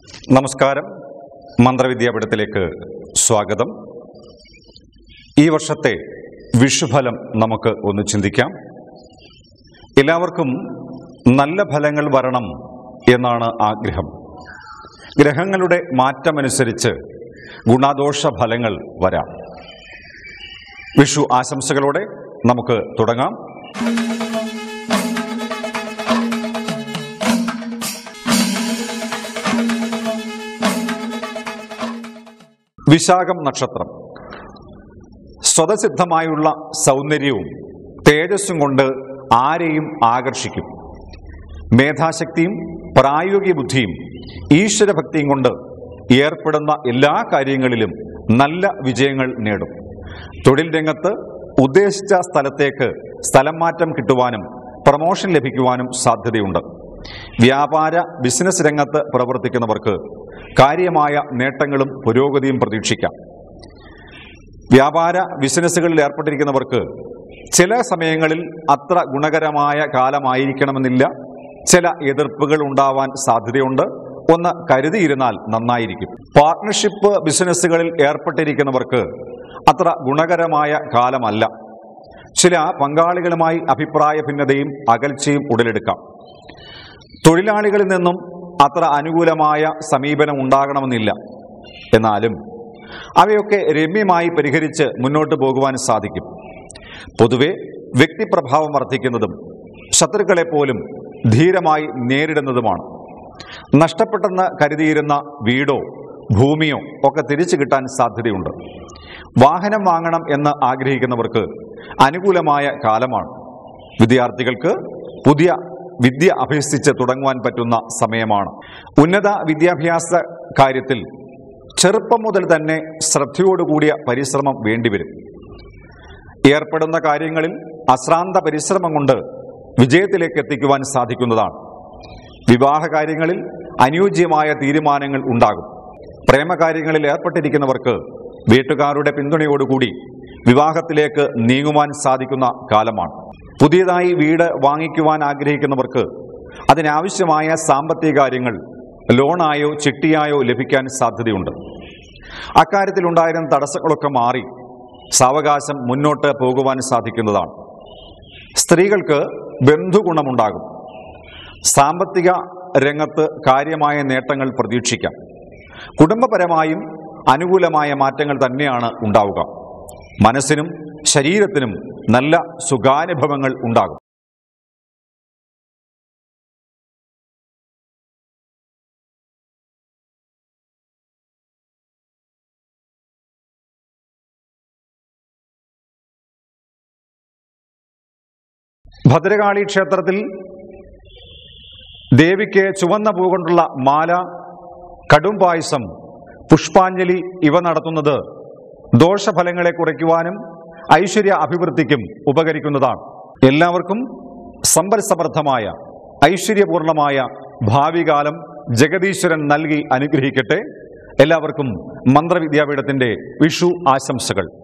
നമസ്കാരം മന്ത്രവിദ്യാപീഠത്തിലേക്ക് സ്വാഗതം ഈ വർഷത്തെ വിഷുഫലം നമുക്ക് ഒന്ന് ചിന്തിക്കാം എല്ലാവർക്കും നല്ല ഫലങ്ങൾ വരണം എന്നാണ് ആഗ്രഹം ഗ്രഹങ്ങളുടെ മാറ്റമനുസരിച്ച് ഗുണദോഷ ഫലങ്ങൾ വരാം വിഷു ആശംസകളോടെ നമുക്ക് തുടങ്ങാം വിശാഖം നക്ഷത്രം സ്വതസിദ്ധമായുള്ള സൗന്ദര്യവും തേജസ്സും കൊണ്ട് ആരെയും ആകർഷിക്കും മേധാശക്തിയും പ്രായോഗിക ബുദ്ധിയും ഈശ്വരഭക്തിയും കൊണ്ട് ഏർപ്പെടുന്ന എല്ലാ കാര്യങ്ങളിലും നല്ല വിജയങ്ങൾ നേടും തൊഴിൽ രംഗത്ത് ഉദ്ദേശിച്ച സ്ഥലത്തേക്ക് സ്ഥലം മാറ്റം കിട്ടുവാനും പ്രമോഷൻ ലഭിക്കുവാനും സാധ്യതയുണ്ട് വ്യാപാര ബിസിനസ് രംഗത്ത് പ്രവർത്തിക്കുന്നവർക്ക് കാര്യമായ നേട്ടങ്ങളും പുരോഗതിയും പ്രതീക്ഷിക്കാം വ്യാപാര ബിസിനസ്സുകളിൽ ഏർപ്പെട്ടിരിക്കുന്നവർക്ക് ചില സമയങ്ങളിൽ അത്ര ഗുണകരമായ കാലമായിരിക്കണമെന്നില്ല ചില എതിർപ്പുകൾ ഉണ്ടാവാൻ സാധ്യതയുണ്ട് ഒന്ന് കരുതിയിരുന്നാൽ നന്നായിരിക്കും പാർട്ട്ണർഷിപ്പ് ബിസിനസ്സുകളിൽ ഏർപ്പെട്ടിരിക്കുന്നവർക്ക് അത്ര ഗുണകരമായ കാലമല്ല ചില പങ്കാളികളുമായി അഭിപ്രായ ഭിന്നതയും അകൽച്ചയും ഉടലെടുക്കാം തൊഴിലാളികളിൽ നിന്നും അത്ര അനുകൂലമായ സമീപനം ഉണ്ടാകണമെന്നില്ല എന്നാലും അവയൊക്കെ രമ്യമായി പരിഹരിച്ച് മുന്നോട്ട് പോകുവാൻ സാധിക്കും പൊതുവെ വ്യക്തിപ്രഭാവം വർദ്ധിക്കുന്നതും ശത്രുക്കളെ പോലും ധീരമായി നേരിടുന്നതുമാണ് നഷ്ടപ്പെട്ടെന്ന് കരുതിയിരുന്ന വീടോ ഭൂമിയോ ഒക്കെ തിരിച്ചു കിട്ടാൻ സാധ്യതയുണ്ട് വാഹനം വാങ്ങണം എന്ന് ആഗ്രഹിക്കുന്നവർക്ക് അനുകൂലമായ കാലമാണ് വിദ്യാർത്ഥികൾക്ക് പുതിയ വിദ്യ അഭ്യസിച്ച് തുടങ്ങുവാൻ പറ്റുന്ന സമയമാണ് ഉന്നത വിദ്യാഭ്യാസ കാര്യത്തിൽ ചെറുപ്പം മുതൽ തന്നെ ശ്രദ്ധയോടുകൂടിയ പരിശ്രമം വേണ്ടിവരും ഏർപ്പെടുന്ന കാര്യങ്ങളിൽ അശ്രാന്ത പരിശ്രമം കൊണ്ട് വിജയത്തിലേക്ക് എത്തിക്കുവാൻ സാധിക്കുന്നതാണ് വിവാഹ കാര്യങ്ങളിൽ അനുയോജ്യമായ തീരുമാനങ്ങൾ ഉണ്ടാകും പ്രേമകാര്യങ്ങളിൽ ഏർപ്പെട്ടിരിക്കുന്നവർക്ക് വീട്ടുകാരുടെ പിന്തുണയോടുകൂടി വിവാഹത്തിലേക്ക് നീങ്ങുവാൻ സാധിക്കുന്ന കാലമാണ് പുതിയതായി വീട് വാങ്ങിക്കുവാൻ ആഗ്രഹിക്കുന്നവർക്ക് അതിനാവശ്യമായ സാമ്പത്തിക കാര്യങ്ങൾ ലോണായോ ചിട്ടിയായോ ലഭിക്കാൻ സാധ്യതയുണ്ട് അക്കാര്യത്തിലുണ്ടായിരുന്ന തടസ്സങ്ങളൊക്കെ മാറി സാവകാശം മുന്നോട്ട് പോകുവാൻ സാധിക്കുന്നതാണ് സ്ത്രീകൾക്ക് ബന്ധുഗുണമുണ്ടാകും സാമ്പത്തിക രംഗത്ത് കാര്യമായ നേട്ടങ്ങൾ പ്രതീക്ഷിക്കാം കുടുംബപരമായും അനുകൂലമായ മാറ്റങ്ങൾ തന്നെയാണ് ഉണ്ടാവുക മനസ്സിനും ശരീരത്തിനും നല്ല സുഖാനുഭവങ്ങൾ ഉണ്ടാകും ഭദ്രകാളി ക്ഷേത്രത്തിൽ ദേവിക്ക് ചുവന്ന പൂ കൊണ്ടുള്ള മാല കടും പായസം പുഷ്പാഞ്ജലി ഇവ നടത്തുന്നത് ദോഷഫലങ്ങളെ കുറയ്ക്കുവാനും ഐശ്വര്യ അഭിവൃദ്ധിക്കും ഉപകരിക്കുന്നതാണ് എല്ലാവർക്കും സമ്പൽ സമൃദ്ധമായ ഐശ്വര്യപൂർണമായ ഭാവികാലം ജഗദീശ്വരൻ നൽകി അനുഗ്രഹിക്കട്ടെ എല്ലാവർക്കും മന്ത്രവിദ്യാപീഠത്തിന്റെ വിഷു ആശംസകൾ